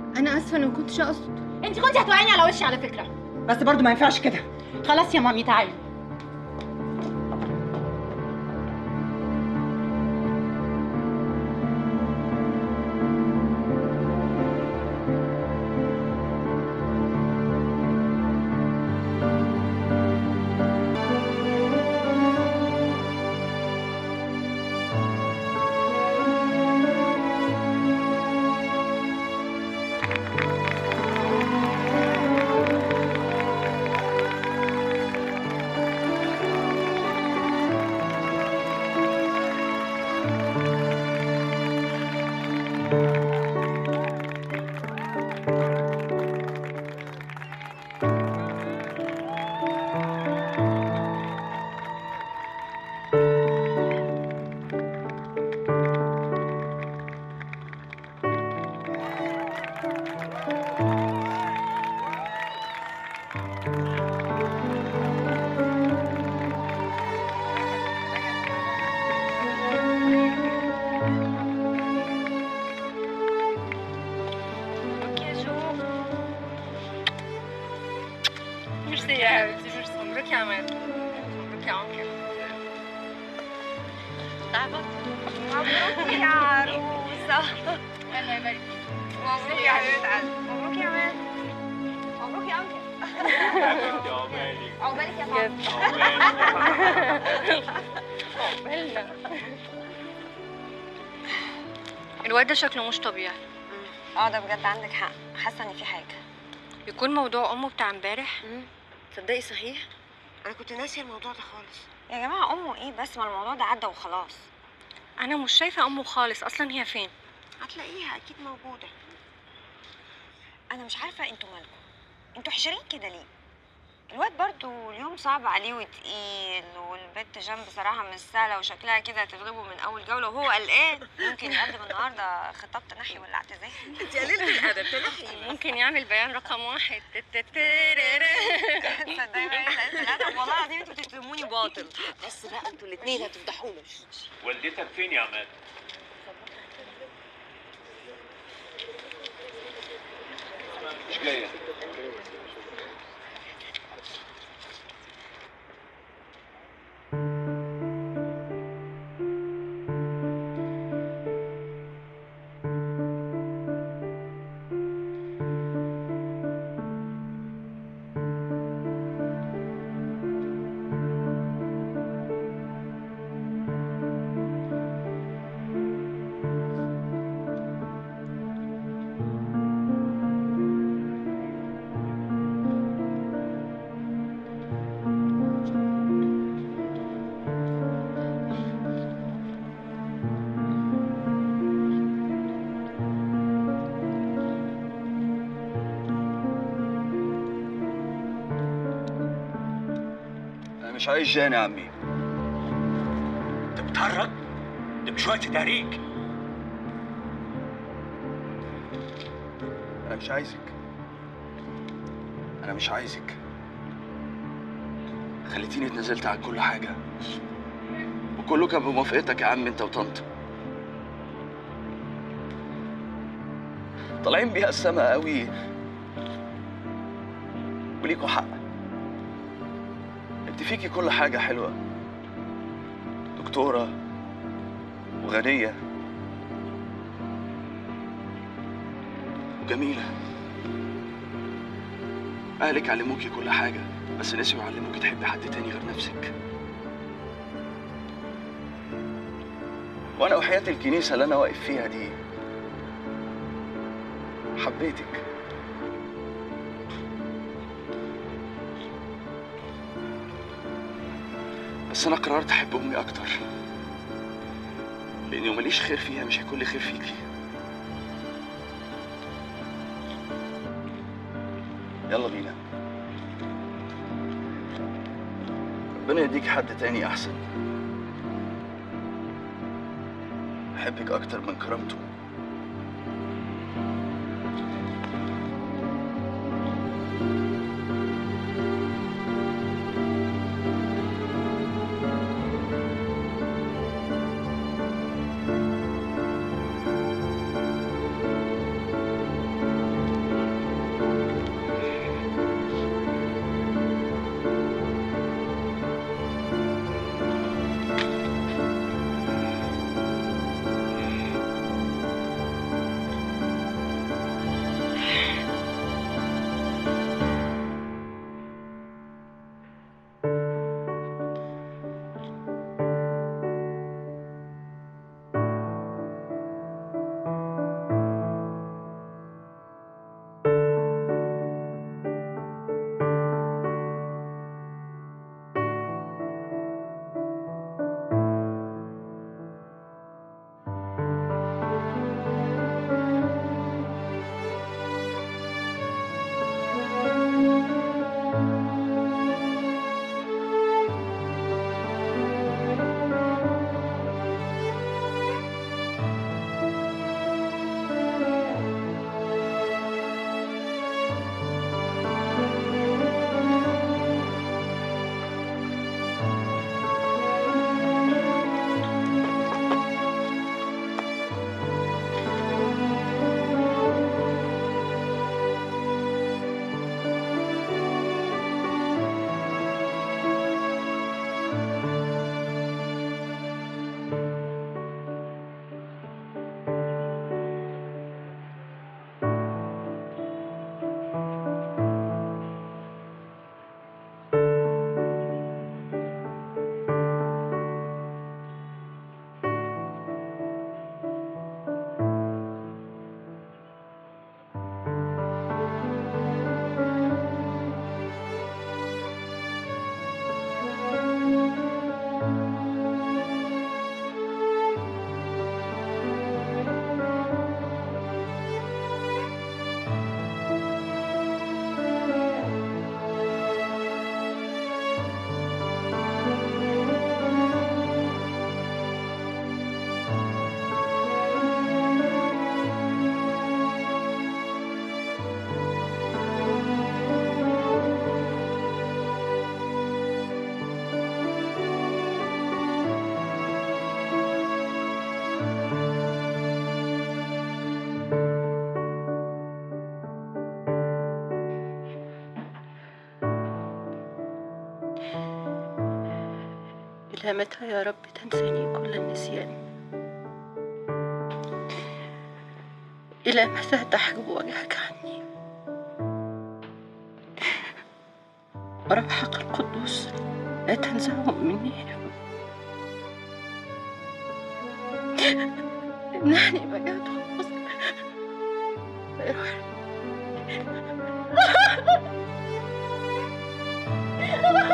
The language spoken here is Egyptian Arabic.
انا اسفه انا ما كنتش اقصد انت كنت هتوقعيني على وشي على فكره بس برضو ما ينفعش كده خلاص يا مامي تعالي مبروك يا جو ميرسي يا حبيبتي ميرسي مبروك يا عماد مبروك يا عمر تعبت مبروك يا عروسة الله يبارك مبروك يا حبيبة قلبي مبروك يا عماد مبروك يا أنكل عقبالك يا عقبالنا الواد ده شكله مش طبيعي اه ده بجد عندك حق حاسة إن في حاجة يكون موضوع امه بتاع امبارح تصدقي صحيح أنا كنت ناسية الموضوع ده خالص يا جماعة أمه إيه بس ما الموضوع ده عدى وخلاص انا مش شايفه امه خالص اصلا هي فين هتلاقيها أكيد موجودة أنا مش عارفة انتوا مالكم انتوا حشرين كده ليه الواد برضو اليوم صعب عليه وتقيل والبت جنب بصراحة مش سهلة وشكلها كده هتغلبه من أول جولة وهو قلقان ممكن يقدم النهاردة خطاب تنحي ولا اعتزال انت قليلة الادب تنحي ممكن يعمل بيان رقم واحد تصدقي بقى قلة الأدب والله العظيم انتوا بتتهموني باطل بس بقى انتوا الاتنين هتفضحونا والدتك فين يا عماد؟ مش جاية انا مش عايز جان يا عمي انت بتهرج؟ ده مش وقت تهريج انا مش عايزك انا مش عايزك خليتيني اتنزلت عن كل حاجه وكله كان بموافقتك يا عم انت وطنط طالعين بيها السما قوي وليكوا حق انت فيكي كل حاجه حلوه دكتوره وغنيه وجميله اهلك علموكي كل حاجه بس نسيوا يعلموكي تحبي حد تاني غير نفسك وانا وحياة الكنيسة اللي انا واقف فيها دي حبيتك بس انا قررت احب امي اكتر لاني ماليش خير فيها مش هيكون لي خير فيكي يلا بينا ربنا يديك حد تاني احسن احبك اكتر من كرامته إلى متى يا رب تنساني كل النسيان إلى متى تحجب وجهك عني روحك القدوس لا تنزعه مني امنحني بجد خلاص روحي